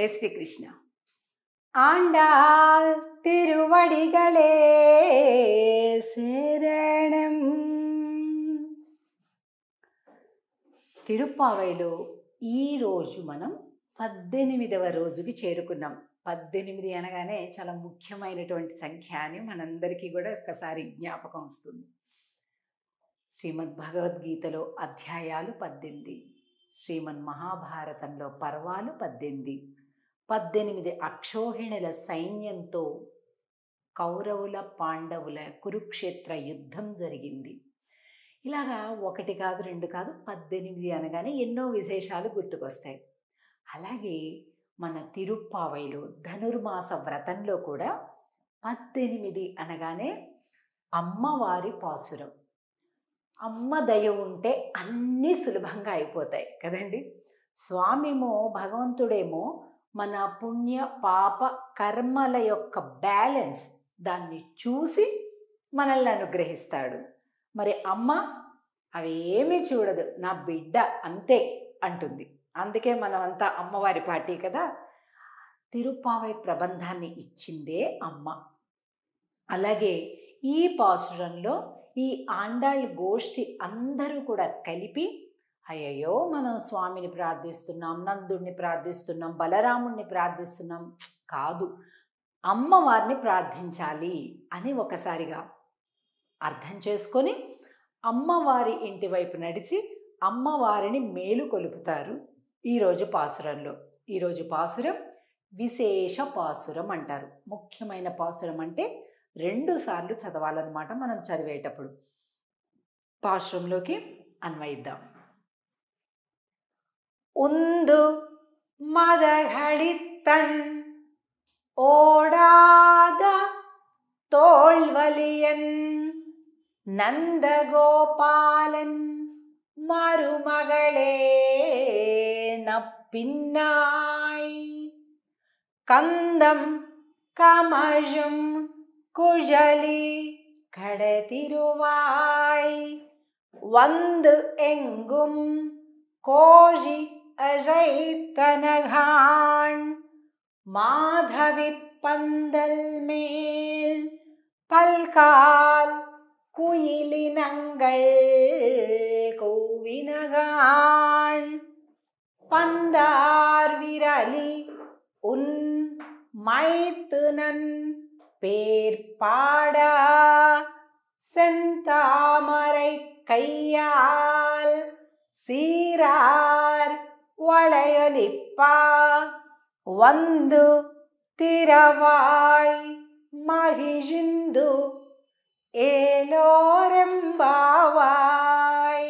ஜெய் ஸ்ரீ கிருஷ்ணா ஆண்டாள் திருவடிகளே శరణం తిరుప్పావైలో ఈరోజు మనం పద్దెనిమిదవ రోజుకి చేరుకున్నాం పద్దెనిమిది అనగానే చాలా ముఖ్యమైనటువంటి సంఖ్య అని మనందరికీ కూడా ఒక్కసారి జ్ఞాపకం వస్తుంది శ్రీమద్ భగవద్గీతలో అధ్యాయాలు పద్దెనిమిది శ్రీమన్ మహాభారతంలో పర్వాలు పద్దెనిమిది పద్దెనిమిది అక్షోహిణుల సైన్యంతో కౌరవుల పాండవుల కురుక్షేత్ర యుద్ధం జరిగింది ఇలాగా ఒకటి కాదు రెండు కాదు పద్దెనిమిది అనగానే ఎన్నో విశేషాలు గుర్తుకొస్తాయి అలాగే మన తిరుప్పావైలో ధనుర్మాస వ్రతంలో కూడా పద్దెనిమిది అనగానే అమ్మవారి పాసురం అమ్మ దయ ఉంటే అన్నీ సులభంగా అయిపోతాయి కదండి స్వామిమో భగవంతుడేమో మన పుణ్య పాప కర్మల యొక్క బ్యాలెన్స్ దాన్ని చూసి మనల్ని అనుగ్రహిస్తాడు మరి అమ్మ అవి ఏమీ చూడదు నా బిడ్డ అంతే అంటుంది అందుకే మనమంతా అమ్మవారి పార్టీ కదా తిరుపావై ప్రబంధాన్ని ఇచ్చిందే అమ్మ అలాగే ఈ పాసురంలో ఈ ఆండాళ్ గోష్ఠి అందరూ కూడా కలిపి అయ్యయ్యో మనం స్వామిని ప్రార్థిస్తున్నాం నందుడిని ప్రార్థిస్తున్నాం బలరాముణ్ణి ప్రార్థిస్తున్నాం కాదు అమ్మవారిని ప్రార్థించాలి అని ఒకసారిగా అర్థం చేసుకొని అమ్మవారి ఇంటి వైపు నడిచి అమ్మవారిని మేలు కొలుపుతారు ఈరోజు పాసురంలో ఈరోజు పాసురం విశేష పాసురం అంటారు ముఖ్యమైన పాసురం అంటే రెండు సార్లు చదవాలన్నమాట మనం చదివేటప్పుడు పాశ్రంలోకి అన్వయిద్దాం உந்து மதகளித்தன் ஓடாத தோல்வலியன் நந்தகோபாலன் மருமகளே நப்பின்னாய் கந்தம் கமழும் குழலி கடதிருவாய் வந்து எங்கும் கோழி அழைத்தனகான் மாதவி பந்தல் மேல் பல்கால் குயிலினங்கள் கோவினகான் பந்தார் விரலி உன் மைத்துனன் பேர் பாடா செந்தாமரை கையால் சீரார் வளையலிப்பா வந்து திரவாய் மகிழ்ந்து ఏలోరెంబావాయ్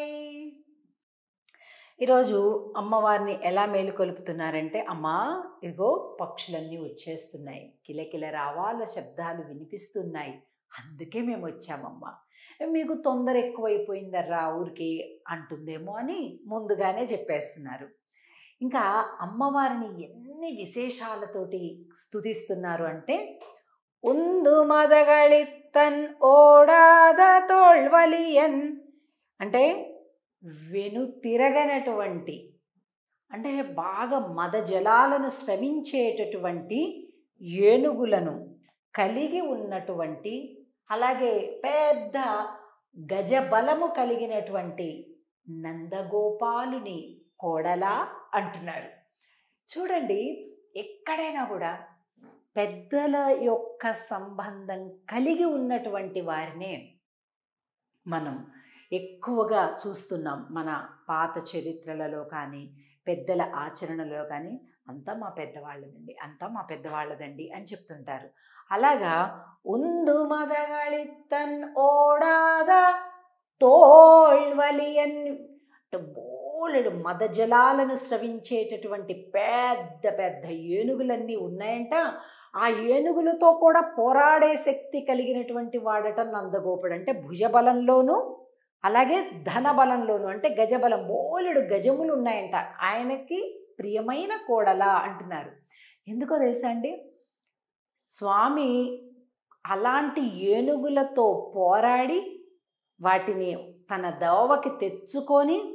ఈరోజు అమ్మవారిని ఎలా మేలుకొలుపుతున్నారంటే అమ్మా ఇగో పక్షులన్నీ వచ్చేస్తున్నాయి కిలకిల రావాల శబ్దాలు వినిపిస్తున్నాయి అందుకే మేము వచ్చామమ్మా మీకు తొందర ఎక్కువైపోయిందర్రా ఊరికి అంటుందేమో అని ముందుగానే చెప్పేస్తున్నారు ఇంకా అమ్మవారిని ఎన్ని విశేషాలతోటి స్తుతిస్తున్నారు అంటే ఉందు మదగళిత్తన్ ఓడాద తోళ్వలియన్ అంటే వెను తిరగనటువంటి అంటే బాగా మదజలాలను శ్రమించేటటువంటి ఏనుగులను కలిగి ఉన్నటువంటి అలాగే పెద్ద గజబలము కలిగినటువంటి నందగోపాలుని కోడలా అంటున్నారు చూడండి ఎక్కడైనా కూడా పెద్దల యొక్క సంబంధం కలిగి ఉన్నటువంటి వారినే మనం ఎక్కువగా చూస్తున్నాం మన పాత చరిత్రలలో కానీ పెద్దల ఆచరణలో కానీ అంతా మా పెద్దవాళ్ళదండి అంతా మా పెద్దవాళ్ళదండి అని చెప్తుంటారు అలాగా ఉందు మదగళిత్తన్ ఓడాద తోళ్వలియన్ బోలెడు మదజలాలను స్రవించేటటువంటి పెద్ద పెద్ద ఏనుగులన్నీ ఉన్నాయంట ఆ ఏనుగులతో కూడా పోరాడే శక్తి కలిగినటువంటి వాడట నందగోపుడు అంటే భుజబలంలోనూ అలాగే ధనబలంలోనూ అంటే గజబలం బోలెడు గజములు ఉన్నాయంట ఆయనకి ప్రియమైన కోడల అంటున్నారు ఎందుకో తెలుసా అండి స్వామి అలాంటి ఏనుగులతో పోరాడి వాటిని తన దోవకి తెచ్చుకొని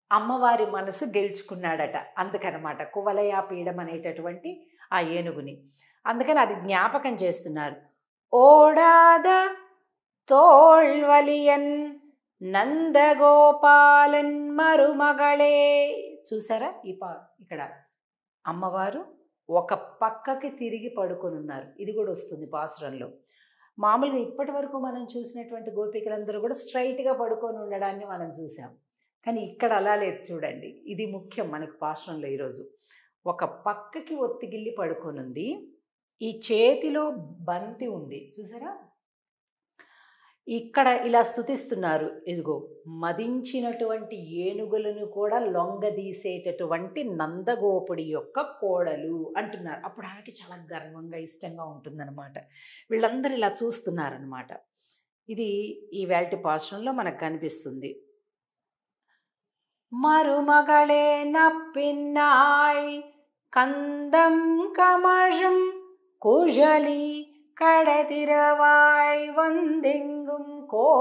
అమ్మవారి మనసు గెలుచుకున్నాడట అందుకనమాట కువలయ పీడం అనేటటువంటి ఆ ఏనుగుని అందుకని అది జ్ఞాపకం చేస్తున్నారు ఓడాద తోళ్వలియన్ నందగోపాలన్ మరుమగళే చూసారా ఈ పా ఇక్కడ అమ్మవారు ఒక పక్కకి తిరిగి పడుకొని ఉన్నారు ఇది కూడా వస్తుంది పాసురంలో మామూలుగా ఇప్పటి వరకు మనం చూసినటువంటి గోపికలందరూ కూడా స్ట్రైట్గా పడుకొని ఉండడాన్ని మనం చూసాం కానీ ఇక్కడ అలా లేదు చూడండి ఇది ముఖ్యం మనకు పాశ్రంలో ఈరోజు ఒక పక్కకి ఒత్తిగిల్లి పడుకొని ఉంది ఈ చేతిలో బంతి ఉంది చూసారా ఇక్కడ ఇలా స్థుతిస్తున్నారు ఇదిగో మదించినటువంటి ఏనుగులను కూడా లొంగదీసేటటువంటి నందగోపుడి యొక్క కోడలు అంటున్నారు అప్పుడు ఆమెకి చాలా గర్వంగా ఇష్టంగా ఉంటుందన్నమాట వీళ్ళందరూ ఇలా చూస్తున్నారనమాట ఇది ఈ వేల్టి పాశ్రంలో మనకు కనిపిస్తుంది மருமகளே நப்பின்னாய் கந்தம் கமழும் குழலி கடதிரவாய் வந்தெங்கும்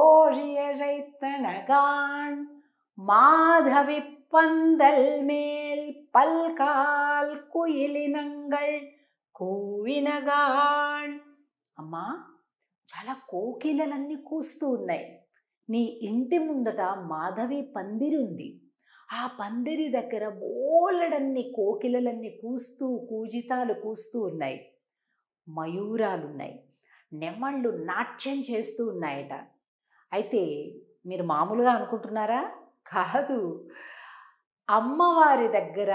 கோழியழைத்தனகான் மாதவி பந்தல் மேல் பல்கால் குயிலினங்கள் కూవినగాన్ అమ్మా చాలా కోకిలలన్నీ కూస్తూ ఉన్నాయి నీ ఇంటి ముందట మాధవి పందిరి ఉంది ఆ పందిరి దగ్గర బోలెడన్ని కోకిలలన్నీ కూస్తూ కూజితాలు కూస్తూ ఉన్నాయి మయూరాలు ఉన్నాయి నెమళ్ళు నాట్యం చేస్తూ ఉన్నాయట అయితే మీరు మామూలుగా అనుకుంటున్నారా కాదు అమ్మవారి దగ్గర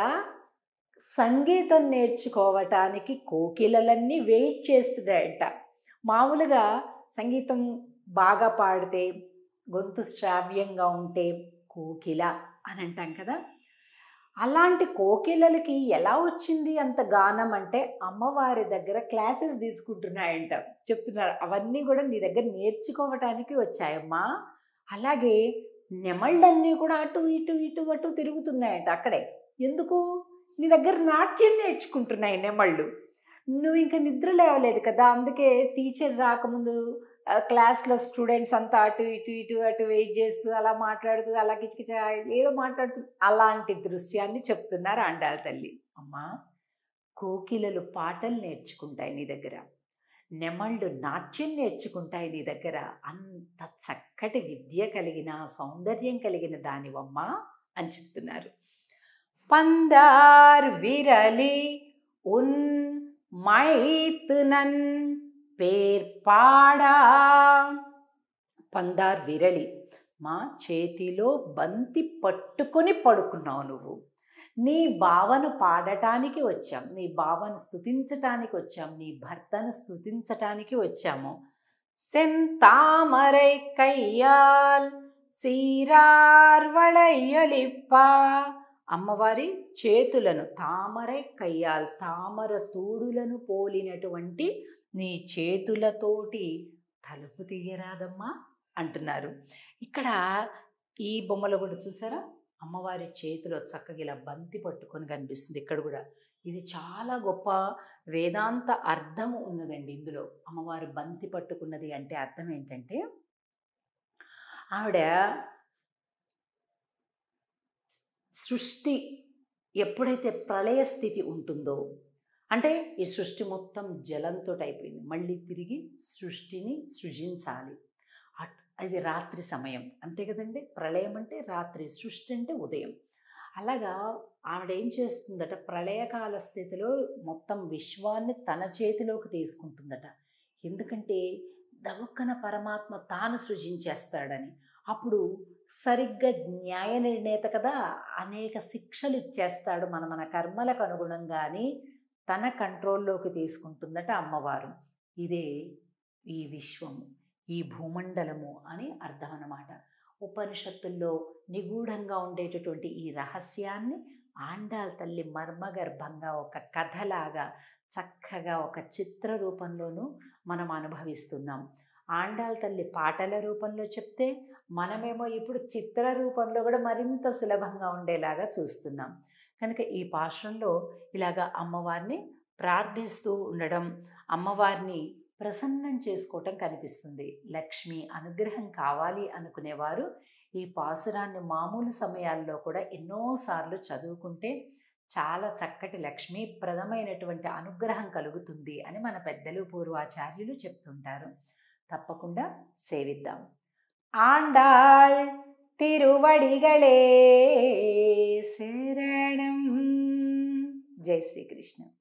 సంగీతం నేర్చుకోవటానికి కోకిలలన్నీ వెయిట్ చేస్తున్నాయట మామూలుగా సంగీతం బాగా పాడితే గొంతు శ్రావ్యంగా ఉంటే కోకిల అని అంటాం కదా అలాంటి కోకిలలకి ఎలా వచ్చింది అంత గానం అంటే అమ్మవారి దగ్గర క్లాసెస్ తీసుకుంటున్నాయంట చెప్తున్నారు అవన్నీ కూడా నీ దగ్గర నేర్చుకోవటానికి వచ్చాయమ్మా అలాగే నెమళ్ళన్నీ కూడా అటు ఇటు ఇటు అటు తిరుగుతున్నాయంట అక్కడే ఎందుకు నీ దగ్గర నాట్యం నేర్చుకుంటున్నాయి నెమళ్ళు నువ్వు ఇంకా నిద్ర లేవలేదు కదా అందుకే టీచర్ రాకముందు ఆ, క్లాస్లో స్టూడెంట్స్ అంతా అటు ఇటు ఇటు అటు వెయిట్ చేస్తూ అలా మాట్లాడుతూ అలా కిచకిచ ఏదో మాట్లాడుతూ అలాంటి దృశ్యాన్ని చెప్తున్నారు అండాల తల్లి అమ్మా కోకిలలు పాటలు నేర్చుకుంటాయి నీ దగ్గర నెమళ్ళు నాట్యం నేర్చుకుంటాయి నీ దగ్గర అంత చక్కటి విద్య కలిగిన సౌందర్యం కలిగిన దానివమ్మా అని చెప్తున్నారు பந்தார் விரலி உன் மைத்துனன் పేర్ పాడా పందార్ విరలి మా చేతిలో బంతి పట్టుకొని పడుకున్నావు నువ్వు నీ బావను పాడటానికి వచ్చాం నీ బావను స్తుతించటానికి వచ్చాం నీ భర్తను స్తుతించటానికి వచ్చాము సెంతామరై కయ్యాల్ సీరార్ వళయ్యలిప్పా అమ్మవారి చేతులను తామరై కయ్యాల్ తామర తూడులను పోలినటువంటి నీ చేతులతోటి తలుపు తీయరాదమ్మా అంటున్నారు ఇక్కడ ఈ బొమ్మలో కూడా చూసారా అమ్మవారి చేతిలో చక్కగా ఇలా బంతి పట్టుకొని కనిపిస్తుంది ఇక్కడ కూడా ఇది చాలా గొప్ప వేదాంత అర్థం ఉన్నదండి ఇందులో అమ్మవారు బంతి పట్టుకున్నది అంటే అర్థం ఏంటంటే ఆవిడ సృష్టి ఎప్పుడైతే ప్రళయ స్థితి ఉంటుందో అంటే ఈ సృష్టి మొత్తం జలంతో అయిపోయింది మళ్ళీ తిరిగి సృష్టిని సృజించాలి అట్- అది రాత్రి సమయం అంతే కదండి ప్రళయం అంటే రాత్రి సృష్టి అంటే ఉదయం అలాగా ఆవిడ ఏం చేస్తుందట ప్రళయకాల స్థితిలో మొత్తం విశ్వాన్ని తన చేతిలోకి తీసుకుంటుందట ఎందుకంటే దవుక్కన పరమాత్మ తాను సృజించేస్తాడని అప్పుడు సరిగ్గా న్యాయ నిర్ణేత కదా అనేక శిక్షలు ఇచ్చేస్తాడు మన మన కర్మలకు అనుగుణంగాని తన కంట్రోల్లోకి తీసుకుంటుందట అమ్మవారు ఇదే ఈ విశ్వము ఈ భూమండలము అని అర్థం అన్నమాట ఉపనిషత్తుల్లో నిగూఢంగా ఉండేటటువంటి ఈ రహస్యాన్ని ఆండాల్ తల్లి మర్మగర్భంగా ఒక కథలాగా చక్కగా ఒక చిత్ర రూపంలోనూ మనం అనుభవిస్తున్నాం ఆండాల్ తల్లి పాటల రూపంలో చెప్తే మనమేమో ఇప్పుడు చిత్ర రూపంలో కూడా మరింత సులభంగా ఉండేలాగా చూస్తున్నాం కనుక ఈ పాశ్రంలో ఇలాగా అమ్మవారిని ప్రార్థిస్తూ ఉండడం అమ్మవారిని ప్రసన్నం చేసుకోవటం కనిపిస్తుంది లక్ష్మి అనుగ్రహం కావాలి అనుకునేవారు ఈ పాసురాన్ని మామూలు సమయాల్లో కూడా ఎన్నోసార్లు చదువుకుంటే చాలా చక్కటి లక్ష్మీప్రదమైనటువంటి అనుగ్రహం కలుగుతుంది అని మన పెద్దలు పూర్వాచార్యులు చెప్తుంటారు తప్పకుండా సేవిద్దాం ఆండాళ్ తిరువడిగళే శరణం జై శ్రీకృష్ణ